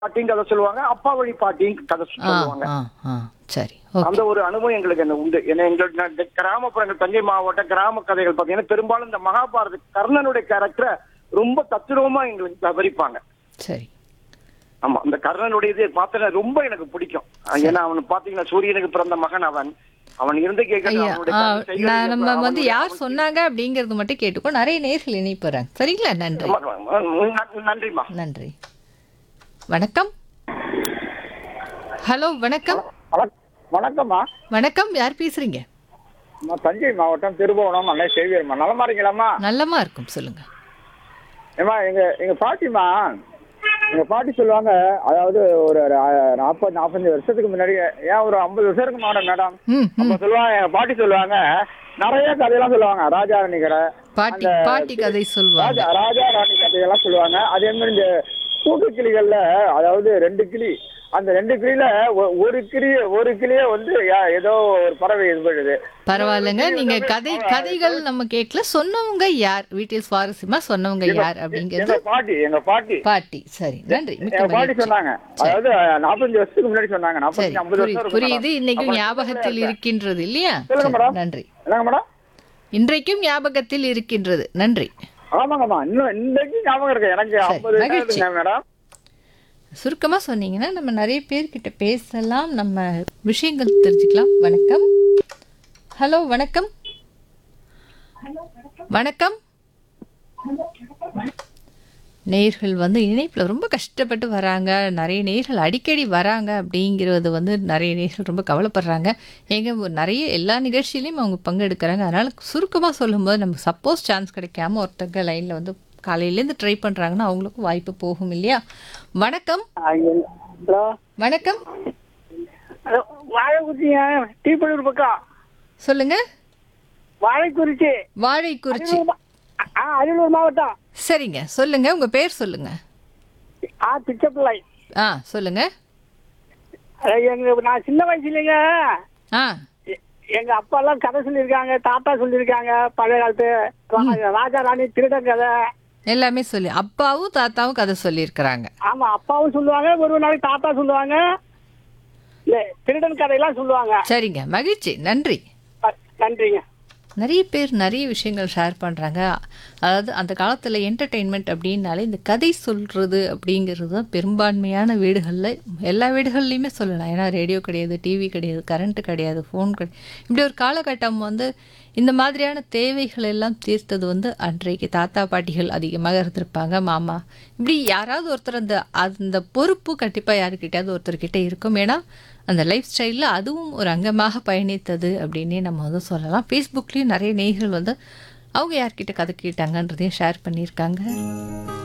பாட்டியும் கதை சொல்லுவாங்க அப்பா வழி பாட்டியும் கதை ஆ சொல்லுவாங்க ஆ ஆ சரி ஓகே அந்த ஒரு அனுபவம் எங்களுக்கு என்ன உண்டு ஏன்னா எங்களுக்கு நான் இந்த கிராமப்புறங்கள் தஞ்சை மாவட்ட கிராம கதைகள் பாத்தீங்கன்னா பெரும்பாலும் இந்த மகாபாரத கர்ணனுடைய கேரக்டரை ரொம்ப தத்துரூபமா எங்களுக்கு விவரிப்பாங்க சரி ஆமா அந்த கர்ணனுடைய இது பார்த்தா ரொம்ப எனக்கு பிடிக்கும் ஏன்னா அவன் பாத்தீங்கன்னா சூரியனுக்கு பிறந்த மகன் அவன் அவன் இருந்து கேட்கறது ஐயா அவனுடைய ஆ, கர்ம செய்கைகள் நான் நம்ம அவனுடைய- வந்து யார் சொன்னாங்க அப்படிங்கறது மட்டும் கேட்டுக்கோ நிறைய நேர்கள் இணைப்புறாங்க சரிங்களா நன்றி ந- நன்றிம்மா நன்றி வணக்கம் ஹலோ வணக்கம் வணக்- வணக்கம்மா வணக்கம் யார் பேசுறீங்க நான் தஞ்சை மாவட்டம் திருபுவனம் அண்ணே சேவியர்மா நலமா இருக்கீங்களாம்மா நல்லமா இருக்கும் சொல்லுங்க ஏம்மா எங்க எங்க பாட்டிமா எங்க பாட்டி சொல்லுவாங்க அதாவது ஒரு நாற்பது நாற்பத்தஞ்சு வருஷத்துக்கு முன்னாடி ஏன் ஒரு ஐம்பது வருஷம் இருக்கு மேடம் மேடம் ம் அப்ப ம் சொல்லுவாங்க எங்க பாட்டி சொல்லுவாங்க நிறைய கதையெல்லாம் சொல்லுவாங்க ராஜா ராணி கதை பாட்டி அந்த பாட்டி கதை சொல்லுவாங்க ராஜா ராஜா ராணி கதையெல்லாம் சொல்லுவாங்க அதே மாதிரி இந்த கூட்டு கிளிகள்ல அதாவது ரெண்டு கிளி அந்த ரெண்டு கிளியில ஒ- ஒரு கிளி ஒரு கிளிய வந்து யா- ஏதோ ஒரு பறவை இது பண்ணுது பரவாயில்லைங்க நீங்க கதை கதைகள் நம்ம கேட்கல சொன்னவங்க யார் வீட்டில் சுவாரஸ்யமா சொன்னவங்க யார் எங்க அப்படிங்கிறது பாட்டி எங்க பாட்டி பாட்டி சரி நன்றி மிக்க எங்க பாட்டி மகிழ்ச்சி சொன்னாங்க அதாவது நாற்பத்தஞ்சு வருஷத்துக்கு முன்னாடி சொன்னாங்க சரி நாற்பத்தஞ்சு ஐம்பது புரியுது வருஷம் புரியுது இருக்கும் இன்னைக்கும் அப்புறம் ஞாபகத்தில் இருக்கின்றது இல்லையா சொல்லுங்க சரி, மேடம். நன்றி என்னங்க மேடம் இன்றைக்கும் ஞாபகத்தில் இருக்கின்றது நன்றி ஆமாங்கம்மா இன்னும் இன்னைக்கு ஞாபகம் இருக்கு எனக்கு சரி, ஐம்பது வயசு மகிழ்ச்சி. இருக்குங்க மேடம் சுருக்கமா சொன்னீங்கன்னா நம்ம நிறைய பேர்கிட்ட பேசலாம் நம்ம விஷயங்கள் தெரிஞ்சுக்கலாம் வணக்கம் ஹலோ வணக்கம் வணக்கம் நேர்கள் வந்து இணைப்பில் ரொம்ப கஷ்டப்பட்டு வராங்க நிறைய நேர்கள் அடிக்கடி வராங்க அப்படிங்கிறது வந்து நிறைய நேர்கள் ரொம்ப கவலைப்படுறாங்க ஏங்க ஒரு நிறைய எல்லா நிகழ்ச்சியிலையும் அவங்க பங்கெடுக்கிறாங்க அதனால் சுருக்கமாக சொல்லும்போது நம்ம சப்போஸ் சான்ஸ் கிடைக்காம ஒருத்தங்க லைனில் வந்து காலையிலேருந்து ட்ரை பண்ணுறாங்கன்னா அவங்களுக்கும் வாய்ப்பு போகும் இல்லையா வணக்கம் ஹலோ வணக்கம் வாழைக்குறிச்சிங்க தீப்பழூர் பக்கம் சொல்லுங்க வாழைக்குறிச்சி வாழைக்குறிச்சி ஆ அரியலூர் மாவட்டம் சரிங்க சொல்லுங்க உங்க பேர் சொல்லுங்க ஆ பிச்சப்பிள்ளை ஆ சொல்லுங்க எங்க நான் சின்ன வயசுலங்க ஆ எ- எங்க அப்பா எல்லாம் கதை சொல்லியிருக்காங்க தாத்தா சொல்லியிருக்காங்க பழைய காலத்து ரா- ராஜா ராணி திருடன் கதை எல்லாமே சொல்லி அப்பாவும் தாத்தாவும் கதை சொல்லியிருக்கிறாங்க ஆமா அப்பாவும் சொல்லுவாங்க ஒரு நாளைக்கு தாத்தா சொல்லுவாங்க இல்ல திருடன் கதையெல்லாம் சொல்லுவாங்க சரிங்க மகிழ்ச்சி நன்றி அ- நன்றிங்க நிறைய பேர் நிறைய விஷயங்கள் ஷேர் பண்ணுறாங்க அதாவது அந்த காலத்தில் என்டர்டெயின்மெண்ட் அப்படின்னாலே இந்த கதை சொல்கிறது அப்படிங்கிறது தான் பெரும்பான்மையான வீடுகளில் எல்லா வீடுகள்லையுமே சொல்லலாம் ஏன்னா ரேடியோ கிடையாது டிவி கிடையாது கரண்ட்டு கிடையாது ஃபோன் கிடையாது இப்படி ஒரு காலகட்டம் வந்து இந்த மாதிரியான தேவைகள் எல்லாம் தீர்த்தது வந்து அன்றைக்கு தாத்தா பாட்டிகள் அதிகமாக இருந்திருப்பாங்க மாமா இப்படி யாராவது ஒருத்தர் அந்த அந்த பொறுப்பு கண்டிப்பாக யாருக்கிட்டையாவது ஒருத்தர்கிட்ட இருக்கும் ஏன்னா அந்த லைஃப் ஸ்டைலில் அதுவும் ஒரு அங்கமாக பயணித்தது அப்படின்னே நம்ம வந்து சொல்லலாம் ஃபேஸ்புக்லேயும் நிறைய நேயர்கள் வந்து அவங்க யார்கிட்ட கதை கேட்டாங்கன்றதையும் ஷேர் பண்ணியிருக்காங்க